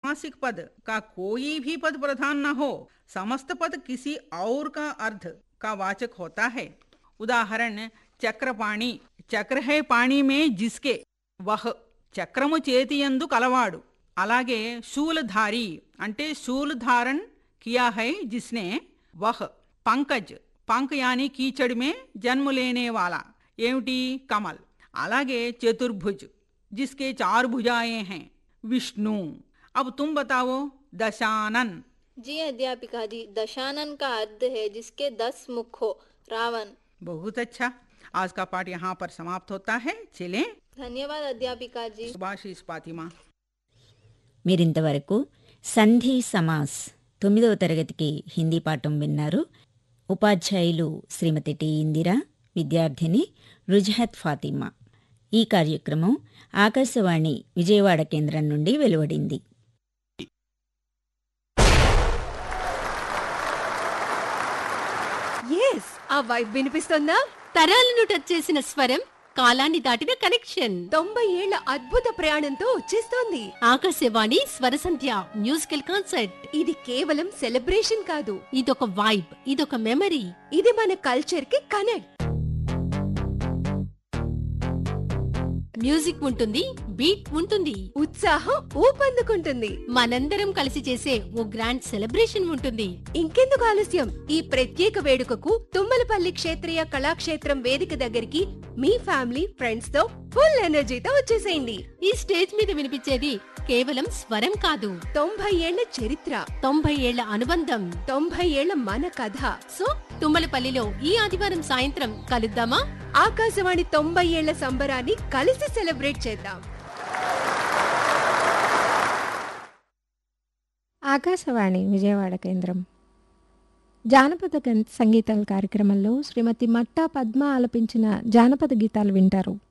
समासिक पद का कोई भी पद प्रधान न हो समस्त पद किसी और का अर्थ का वाचक होता है उदाहरण చక్రపాణి చక్ర హే పాణి మే జిస్కే వహ్ చక్రము చేతియందు కలవాడు అలాగే శూలధారి అంటే శూల్ ధారణ కియా హై జిస్నే వహ్ పంకజ్ పంక్ యాని కీచడ్ మే జన్మ లేనే వాలా ఏమిటి కమల్ అలాగే చతుర్భుజ్ जिसके चार भुजाएं हैं विष्णु अब तुम बताओ दशानन जी अध्यापिका जी दशानन का अर्थ है जिसके दस मुख हो रावण बहुत अच्छा आज का पाठ यहाँ पर समाप्त होता है चलें धन्यवाद अध्यापिका जी सुभाषिस फातिमा మీరింతవరకు సంధి సమాస్ తొమ్మిదవ తరగతికి హిందీ పాఠం విన్నారు ఉపాధ్యాయులు శ్రీమతి టి ఇందిర విద్యార్థిని రుజహత్ ఫాతిమా ఈ కార్యక్రమం ఆకాశవాణి విజయవాడ కేంద్రం నుండి వెలువడింది ఎస్ ఆ వైబ్ వినిపిస్తుందా తరాలను టచ్ చేసిన స్వరం కాలాన్ని దాటిన కనెక్షన్ తొంభై ఏళ్ల అద్భుత ప్రయాణంతో వచ్చేస్తోంది ఆకాశవాణి స్వరసంధ్య మ్యూజికల్ కాన్సర్ట్ ఇది కేవలం సెలబ్రేషన్ కాదు ఇదొక వైబ్ ఇదొక మెమరీ ఇది మన కల్చర్ కి కనెక్ట్ మ్యూజిక్ ఉంటుంది బీట్ ఉంటుంది ఉత్సాహం ఊపందుకుంటుంది మనందరం కలిసి చేసే ఓ గ్రాండ్ సెలబ్రేషన్ ఉంటుంది ఇంకెందుకు ఆలస్యం ఈ ప్రత్యేక వేడుకకు తుమ్మలపల్లి క్షేత్రీయ కళాక్షేత్రం వేదిక దగ్గరికి మీ ఫ్యామిలీ ఫ్రెండ్స్ తో ఫుల్ ఎనర్జీతో వచ్చేసేయండి ఈ స్టేజ్ మీద వినిపించేది కేవలం స్వరం కాదు తొంభై ఏళ్ల చరిత్ర తొంభై ఏళ్ల అనుబంధం తొంభై ఏళ్ల మన కథ సో తుమ్మలపల్లిలో ఈ ఆదివారం సాయంత్రం కలుద్దామా ఆకాశవాణి తొంభై ఏళ్ల సంబరాన్ని కలిసి సెలబ్రేట్ చేద్దాం ఆకాశవాణి విజయవాడ కేంద్రం జానపద గం- సంగీతాల కార్యక్రమంలో శ్రీమతి మట్టా పద్మ ఆలపించిన జానపద గీతాలు వింటారు